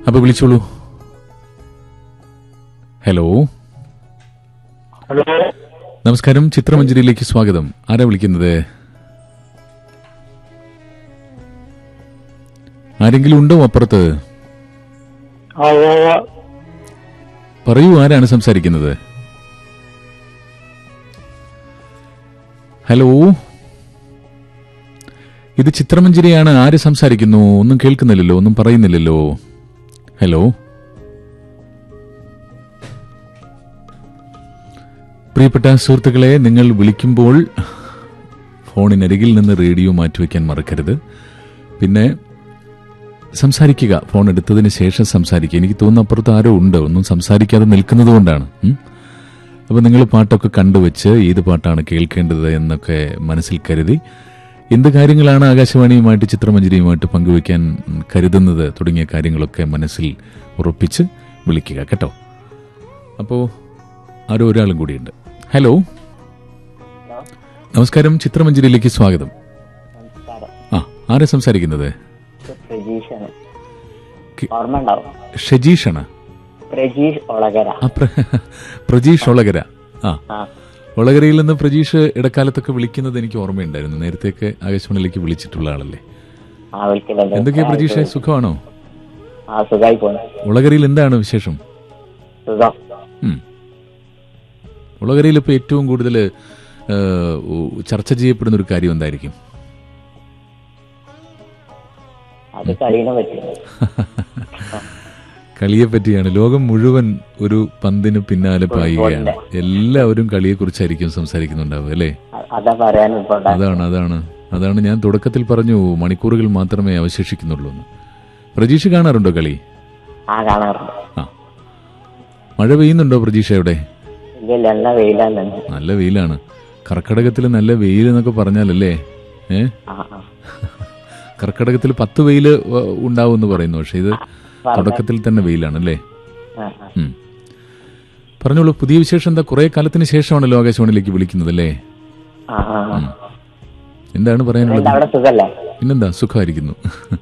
അപ്പൊ വിളിച്ചോളൂ hello hello നമസ്കാരം ചിത്രമഞ്ജരിയിലേക്ക് സ്വാഗതം ആരാ വിളിക്കുന്നത് ആരെങ്കിലും ഉണ്ടോ അപ്പുറത്ത് ആ ഉവ്വ് ഉവ്വ്. പറയൂ ആരാണ് സംസാരിക്കുന്നത് ഹലോ ഇത് ചിത്രമഞ്ജരിയാണ് ആര് സംസാരിക്കുന്നു ഒന്നും കേൾക്കുന്നില്ലല്ലോ ഒന്നും പറയുന്നില്ലല്ലോ ഹലോ പ്രിയപ്പെട്ട സുഹൃത്തുക്കളെ നിങ്ങൾ വിളിക്കുമ്പോൾ ഫോണിനരികിൽ നിന്ന് റേഡിയോ മാറ്റിവെക്കാൻ മറക്കരുത് പിന്നെ സംസാരിക്കുക ഫോൺ എടുത്തതിന് ശേഷം സംസാരിക്കുക എനിക്ക് തോന്നുന്നു അപ്പുറത്ത് ആരോ ഉണ്ട് ഒന്നും സംസാരിക്കാതെ നിൽക്കുന്നത് കൊണ്ടാണ് ഉം. അപ്പോൾ നിങ്ങൾ പാട്ടൊക്കെ കണ്ടുവച്ച് ഏത് പാട്ടാണ് കേൾക്കേണ്ടത് എന്നൊക്കെ മനസ്സിൽ കരുതി എന്ത് കാര്യങ്ങളാണ് ആകാശവാണിയുമായിട്ട് ചിത്രമഞ്ജരിയുമായിട്ട് പങ്കുവയ്ക്കാൻ ഉം, കരുതുന്നത് തുടങ്ങിയ കാര്യങ്ങളൊക്കെ മനസ്സിൽ ഉറപ്പിച്ച് വിളിക്കുക കേട്ടോ അപ്പോൾ ആരോ ഒരാളും കൂടിയുണ്ട് ഹലോ നമസ്കാരം ചിത്രമഞ്ജരിയിലേക്ക് സ്വാഗതം നമസ്കാരം ആ ആരാ സംസാരിക്കുന്നത് ഇത് പ്രജീഷാണ് കി- ഓർമ്മ ഉണ്ടാവും ഷജീഷാണ് പ്രജീഷ് ഒളകര ആ പ്ര- പ്രജീഷ് ഒളകര ആ ആ ഒളകരയിൽ നിന്ന് പ്രജീഷ് ഇടക്കാലത്തൊക്കെ വിളിക്കുന്നത് എനിക്ക് ഓർമ്മയുണ്ടായിരുന്നു നേരത്തെയൊക്കെ ആകാശവാണിയിലേക്ക് വിളിച്ചിട്ടുള്ള ആളല്ലേ ആ വിളിക്കലുണ്ട് എന്തൊക്കെയാ പ്രജീഷെ സുഖമാണോ ആ സുഖമായി പോണു ഒളകരയിൽ എന്താണ് വിശേഷം സുഖം ഉം. ഒളകരയിൽ ഇപ്പോൾ ഏറ്റവും കൂടുതൽ ചർച്ച ചെയ്യപ്പെടുന്ന ഒരു കാര്യം എന്തായിരിക്കും അത് കളീനെ പറ്റി കളിയെ പറ്റിയാണ് ലോകം മുഴുവൻ ഒരു പന്തിന് പിന്നാലെ പായുകയാണ് എല്ലാവരും കളിയെക്കുറിച്ചായിരിക്കും സംസാരിക്കുന്നുണ്ടാവുക അല്ലേ അ- അതാ പറയാൻ ഇപ്പൊ അതാണ് അതാണ് അതാണ് ഞാൻ തുടക്കത്തിൽ പറഞ്ഞു മണിക്കൂറുകൾ മാത്രമേ അവശേഷിക്കുന്നുള്ളൂ എന്ന് പ്രജീഷ് കാണാറുണ്ടോ കളി ആ കാണാറുണ്ട് ആ മഴ പെയ്യുന്നുണ്ടോ പ്രജീഷ അവിടെ ഇല്ല ഇല്ല എന്നാ വെയിലാണ് തന്നെ നല്ല വെയിലാണ് കർക്കടകത്തിൽ നല്ല വെയിൽ എന്നൊക്കെ പറഞ്ഞാലല്ലേ ഏ ആ ആ കർക്കടകത്തിൽ പത്ത് വെയില് ഉണ്ടാവും എന്ന് പറയുന്നു പക്ഷെ ഇത് തുടക്കത്തിൽ തന്നെ വെയിലാണ് അല്ലേ ആ, ആ. ഉം. പറഞ്ഞോളൂ പുതിയ വിശേഷം എന്താ കുറെ കാലത്തിന് ശേഷമാണല്ലോ ആകാശവാണിയിലേക്ക് വിളിക്കുന്നത് അല്ലേ ആ ആ ആ. എന്താണ് പറയാനുള്ളത് എന്താ അവിടെ സുഖല്ലേ പിന്നെന്താ സുഖമായിരിക്കുന്നു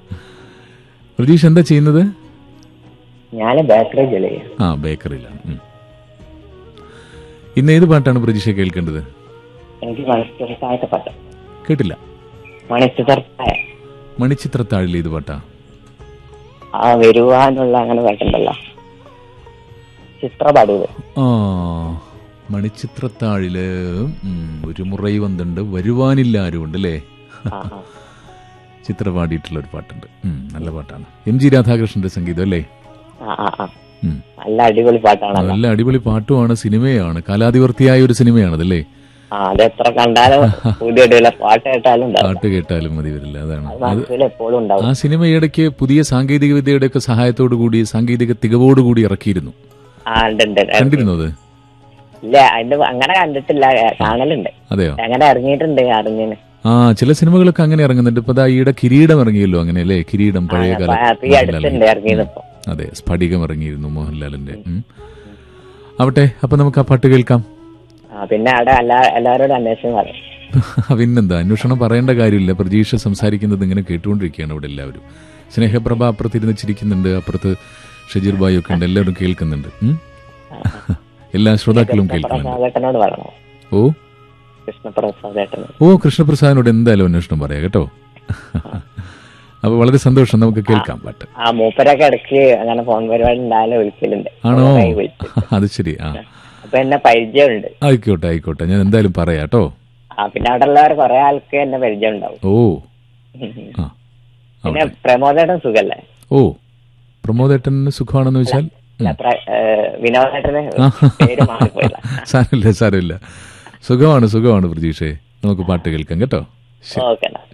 പ്രതീഷ് എന്താ ചെയ്യുന്നത് ഞാന് ബേക്കറി ജോലി ചെയ്യാം ആ ബേക്കറിയിലാണ് ഉം. ഇന്ന് ഏത് പാട്ടാണ് പ്രതീക്ഷ കേൾക്കേണ്ടത് എനിക്ക് മണിച്ചിത്രത്താഴത്തെ പാട്ട് കേട്ടില്ല മണിച്ചിത്രത്തായ മണിച്ചിത്രത്താഴിൽ ഏത് പാട്ടാ ആ വരുവാനുള്ള അങ്ങനെ പാട്ടുണ്ടല്ലോ ചിത്ര പാടിയത് ആ മണിച്ചിത്രത്താഴില് ഉം, ഒരു മുറൈ വന്നുണ്ട് വരുവാനില്ല ആരും ഉണ്ട് അല്ലേ ആ ആ ചിത്ര പാടിയിട്ടുള്ള ഒരു പാട്ടുണ്ട് ഉം, നല്ല പാട്ടാണ് എം ജി രാധാകൃഷ്ണന്റെ സംഗീതം അല്ലേ ആ ആ ആ ഉം. നല്ല അടിപൊളി പാട്ടാണല്ലോ നല്ല അടിപൊളി പാട്ടുമാണ് സിനിമയാണ് കാലാതിവർത്തിയായ ഒരു സിനിമയാണതല്ലേ ആ അത് എത്ര കണ്ടാലും പുതിയ അടിപൊളി പാട്ട് കേട്ടാലും ഉണ്ടാവും പാട്ട് കേട്ടാലും മതി വരില്ല അതാണ് അത് മനസ്സിൽ എപ്പോഴും ഉണ്ടാവും ആ സിനിമ ഇടയ്ക്ക് പുതിയ സാങ്കേതിക വിദ്യയുടെ ഒക്കെ സഹായത്തോടു കൂടി സാങ്കേതിക തികവോടുകൂടി ഇറക്കിയിരുന്നു ആ ഉണ്ട് ഉണ്ട് ഉണ്ട്. കണ്ടിരുന്നു അത് ഇല്ല അതിന്റെ അങ്ങനെ കണ്ടിട്ടില്ല കാണലുണ്ട് അതെയോ അങ്ങനെ ഇറങ്ങിയിട്ടുണ്ട് അറിഞ്ഞിന് ആ ചില സിനിമകളൊക്കെ അങ്ങനെ ഇറങ്ങുന്നുണ്ട് ഇപ്പൊ ദാ ഈയിടെ കിരീടം ഇറങ്ങിയല്ലോ അങ്ങനെ അല്ലേ കിരീടം പഴയ കാല ഈ അടുത്തുണ്ട് ഇറങ്ങിയത് ഇപ്പൊ അതെ സ്ഫടികം ഇറങ്ങിയിരുന്നു മോഹൻലാലിന്റെ ഉം. ആവട്ടെ അപ്പൊ നമുക്ക് ആ പാട്ട് കേൾക്കാം ആ പിന്നെ അവിടെ എല്ലാ എല്ലാവരോടും അന്വേഷണം പറയും പിന്നെന്താ അന്വേഷണം പറയേണ്ട കാര്യമില്ല പ്രതീക്ഷ സംസാരിക്കുന്നത് ഇങ്ങനെ കേട്ടുകൊണ്ടിരിക്കുകയാണ് ഇവിടെ എല്ലാവരും സ്നേഹപ്രഭ അപ്പുറത്തിരുന്ന് ചിരിക്കുന്നുണ്ട് അപ്പുറത്ത് ഷജീർ ബായി ഒക്കെ ഉണ്ട് എല്ലാവരും കേൾക്കുന്നുണ്ട് ഉം? എല്ലാ ശ്രോതാക്കളും കേൾക്കുന്നുണ്ട് പ്രസാദേട്ടനോട് പറയണം ഓ കൃഷ്ണപ്രസാദേട്ടനോട് ഓ കൃഷ്ണപ്രസാദിനോട് എന്തായാലും അന്വേഷണം പറയാം കേട്ടോ അപ്പൊ വളരെ സന്തോഷം നമുക്ക് കേൾക്കാം പാട്ട് ആ മൂപ്പരൊക്കെ ഇടയ്ക്ക് അങ്ങനെ ഫോൺ പരിപാടി ഉണ്ടായാലും വിളിക്കലുണ്ട് ആണോ കുറേ വിളിച്ചു അത് ശരി ആ അപ്പൊ എന്നെ പരിചയമുണ്ട് ആയിക്കോട്ടെ ആയിക്കോട്ടെ ഞാൻ എന്തായാലും പറയാം കേട്ടോ ആ പിന്നെ അവിടെ ഉള്ളവർ കുറെ ആൾക്ക് എന്നെ പരിചയം ഉണ്ടാവും ഓ ആ പിന്നെ പ്രമോദേട്ടൻ സുഖല്ലേ ഓ പ്രമോദേട്ടന് സുഖമാണെന്ന് വെച്ചാൽ അല്ല, പ്ര- ഏ, വിനോദേട്ടന് പേര് മാറിപ്പോയില്ല സാരമില്ല സാരമില്ല സുഖമാണ് സുഖമാണ് പ്രതീക്ഷയെ നമുക്ക് പാട്ട് കേൾക്കാം കേട്ടോ ശരി ഓക്കെ